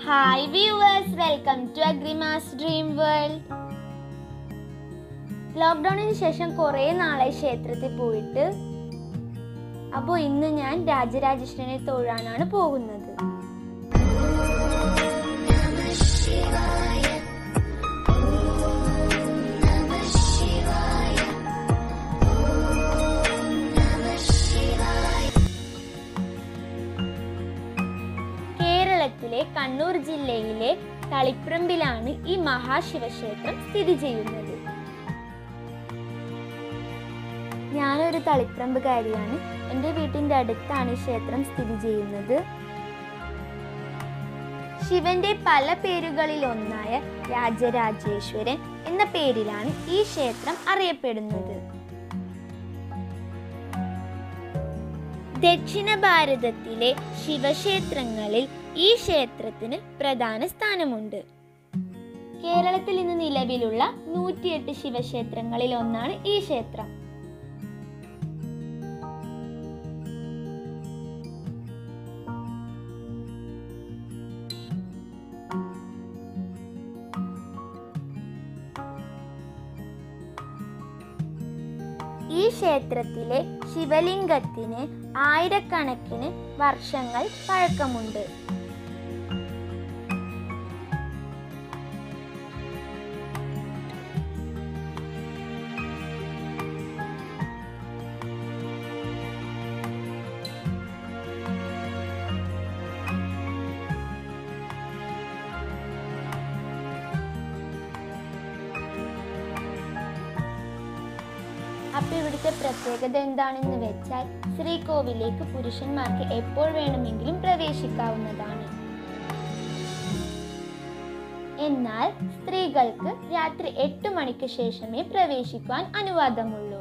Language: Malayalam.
hi viewers welcome to Agrima's dream world ലോക്ക്ഡൗണിന് ശേഷം കുറേ നാളായി ക്ഷേത്രത്തിൽ പോയിട്ട് അപ്പോൾ ഇന്ന് ഞാൻ രാജരാജേശ്വരനെ തൊഴാനാണ് പോകുന്നത് കേരളത്തിലെ കണ്ണൂർ ജില്ലയിലെ തളിപ്പറമ്പിലാണ് ഈ മഹാശിവക്ഷേത്രം സ്ഥിതി ചെയ്യുന്നത് ഞാനൊരു തളിപ്പറമ്പുകാരിയാണ് എൻ്റെ വീട്ടിൻ്റെ അടുത്താണ് ഈ ക്ഷേത്രം സ്ഥിതി ചെയ്യുന്നത് ശിവന്റെ പല പേരുകളിൽ ഒന്നായ രാജരാജേശ്വരൻ എന്ന പേരിലാണ് ഈ ക്ഷേത്രം അറിയപ്പെടുന്നത് ദക്ഷിണ ഭാരതത്തിലെ ശിവക്ഷേത്രങ്ങളിൽ ഈ ക്ഷേത്രത്തിന് പ്രധാന സ്ഥാനമുണ്ട് കേരളത്തിൽ ഇന്ന് നിലവിലുള്ള നൂറ്റിയെട്ട് ശിവക്ഷേത്രങ്ങളിൽ ഒന്നാണ് ഈ ക്ഷേത്രം ഈ ക്ഷേത്രത്തിലെ ശിവലിംഗത്തിന് ആയിരക്കണക്കിന് വർഷങ്ങൾ പഴക്കമുണ്ട് അപ്പൊ ഇവിടുത്തെ പ്രത്യേകത എന്താണെന്ന് വെച്ചാൽ ശ്രീകോവിലേക്ക് പുരുഷന്മാർക്ക് എപ്പോൾ വേണമെങ്കിലും പ്രവേശിക്കാവുന്നതാണ് എന്നാൽ സ്ത്രീകൾക്ക് രാത്രി എട്ട് മണിക്ക് ശേഷമേ പ്രവേശിക്കുവാൻ അനുവാദമുള്ളൂ